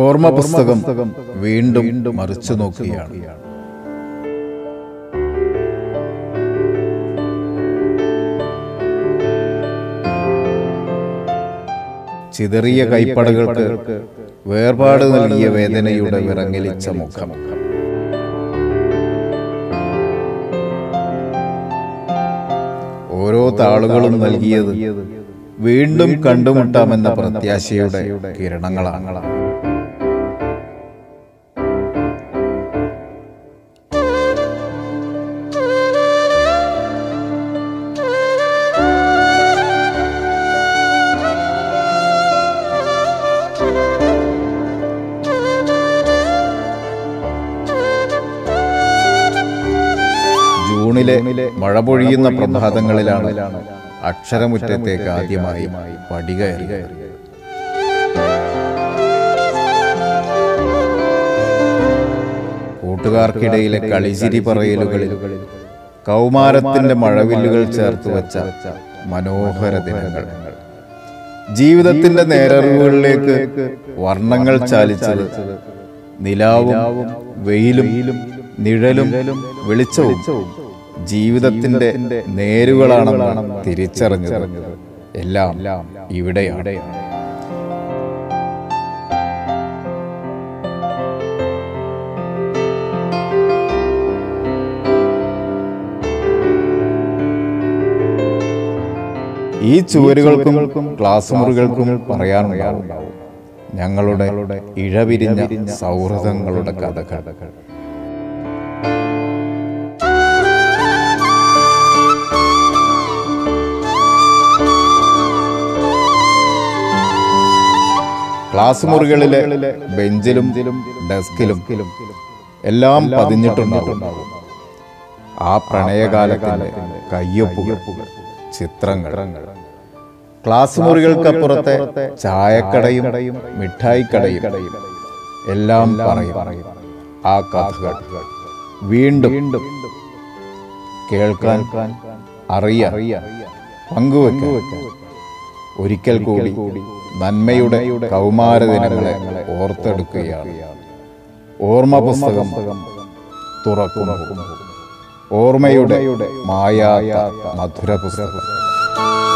ഓർമ്മ പുസ്തകം വീണ്ടും മറിച്ചു നോക്കുകയാണ് ചിതറിയ കൈപ്പടകൾക്ക് വേർപാട് നൽകിയ വേദനയുടെ വിറങ്ങലിച്ച മുഖം ഓരോ താളുകളും നൽകിയത് വീണ്ടും കണ്ടുമുട്ടാമെന്ന പ്രത്യാശയുടെ കിരണങ്ങളാണ് ജൂണിലെ മഴ പൊഴിയുന്ന പ്രഭാതങ്ങളിലാണ് അക്ഷരമുറ്റത്തേക്ക് ആദ്യമായി പടികയറിയത് കൂട്ടുകാർക്കിടയിലെ കളിചിരി പറയലുകളിൽ കൗമാരത്തിന്റെ മഴവില്ലുകൾ ചേർത്ത് വെച്ച മനോഹര ദിനങ്ങൾ ജീവിതത്തിന്റെ നേരറിവുകളിലേക്ക് വർണ്ണങ്ങൾ ചാലിച്ചത് നിലാവും വെയിലും നിഴലും വെളിച്ചവും ജീവിതത്തിന്റെ നേരുകളാണെന്നാണ് തിരിച്ചറിഞ്ഞത് എല്ലാം ഇവിടെയാണ് ഈ ചുവരുകൾക്കും ക്ലാസ് മുറികൾക്കും പറയാനുണ്ടാവും ഞങ്ങളുടെ ഇഴവിരിഞ്ഞ സൗഹൃദങ്ങളുടെ കഥകൾ ക്ലാസ് മുറികളിലെ ബെഞ്ചിലും ഡെസ്കിലും എല്ലാം പതിഞ്ഞിട്ടുണ്ടാവും ആ പ്രണയകാലത്തിന്റെ കയ്യൊപ്പുകൾ ചിത്രങ്ങൾ ക്ലാസ് മുറികൾക്കപ്പുറത്തെ ചായക്കടയും മിഠായിക്കടയും എല്ലാം പറയും ആ കഥകൾ വീണ്ടും കേൾക്കാൻ അറിയാൻ പങ്കുവെക്കാൻ ഒരിക്കൽ കൂടി നന്മയുടെ കൗമാര ദിനങ്ങളെ ഓർത്തെടുക്കുകയാണ് ഓർമ്മ പുസ്തകം തുറക്കുന്നു ഓർമ്മയുടെ മായാ മധുര പുസ്തകം